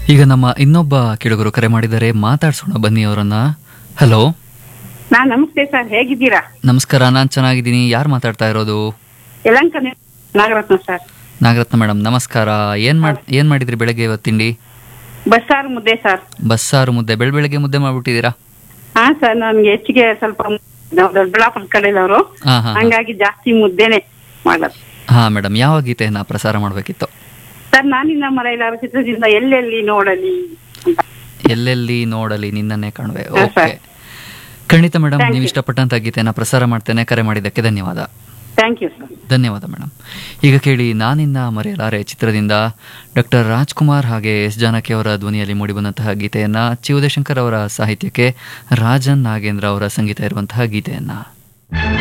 ಈಗ ನಮ್ಮ ಇನ್ನೊಬ್ಬ ಕೇಳುಗರು ಕರೆ ಮಾಡಿದರೆ ಮಾತಾಡ್ಸೋಣ ಬನ್ನಿ ಅವರನ್ನ ಹಲೋ ನಾ ನಮಸ್ತೆ ಸರ್ ಹೇಗಿದ್ದೀರಾ ನಮಸ್ಕಾರ ನಾನು ಚೆನ್ನಾಗಿದ್ದೀನಿ ಯಾರು ಮಾತಾಡ್ತಾ ಇರೋದು ಯಲಂಕ ನಾಗರತ್ನ ಸರ್ ನಾಗರತ್ನ ಮೇಡಮ್ ನಮಸ್ಕಾರ ಏನ್ ಮಾಡ್ ಏನ್ ಮಾಡಿದ್ರಿ ಬೆಳಗ್ಗೆ ಇವತ್ತು ತಿಂಡಿ ಬಸ್ಸಾರು ಮುದ್ದೆ ಸರ್ ಬಸ್ಸಾರು ಮುದ್ದೆ ಬೆಳ ಬೆಳಗ್ಗೆ ಮುದ್ದೆ ಮಾಡ್ಬಿಟ್ಟಿದ್ದೀರಾ ಹಾ ಸರ್ ನನ್ಗೆ ಹೆಚ್ಚಿಗೆ ಸ್ವಲ್ಪ ನಾವು ದೊಡ್ಡಬಳ್ಳಾಪುರ ಕಡೆಯವರು ಹಾ ಹಾ ಹಂಗಾಗಿ ಜಾಸ್ತಿ ಮುದ್ದೆನೆ ಮಾಡೋದು ಹಾ ಮೇಡಮ್ ಯಾವ ಗೀತೆಯನ್ನ ಪ್ರಸಾರ ಮಾಡಬೇಕಿತ್ತು ಸರ್ ನಾನಿನ್ನ ಮರೆಯಲಾರ ಚಿತ್ರದಿಂದ ಎಲ್ಲೆಲ್ಲಿ ನೋಡಲಿ ಅಂತ ಎಲ್ಲೆಲ್ಲಿ ನೋಡಲಿ ನಿನ್ನನ್ನೇ ಕಾಣುವೆ ಹಾ, ಓಕೆ ಸರ್. ಖಂಡಿತ ಮೇಡಮ್ Thank ನೀವು you. ಇಷ್ಟಪಟ್ಟಂತ ಗೀತೆಯನ್ನ ಪ್ರಸಾರ ಮಾಡ್ತೇನೆ ಕರೆ ಮಾಡಿದ್ದಕ್ಕೆ ಧನ್ಯವಾದ ಥ್ಯಾಂಕ್ ಯು ಸರ್ ಧನ್ಯವಾದ ಮೇಡಮ್ ಈಗ ಕೇಳಿ ನಾನಿನ್ನ ಮರೆಯಲಾರೆ ಚಿತ್ರದಿಂದ ಡಾಕ್ಟರ್ ರಾಜ್ಕುಮಾರ್ ಹಾಗೆ ಎಸ್ ಜಾನಕಿ ಅವರ ಧ್ವನಿಯಲ್ಲಿ ಮೂಡಿಬಂದಂತಹ ಗೀತೆಯನ್ನ ಚಿ ಉದಯಶಂಕರ್ ಅವರ ಸಾಹಿತ್ಯಕ್ಕೆ ರಾಜನ್ ನಾಗೇಂದ್ರ ಅವರ ಸಂಗೀತ ಇರುವಂತಹ ಗೀತೆಯನ್ನ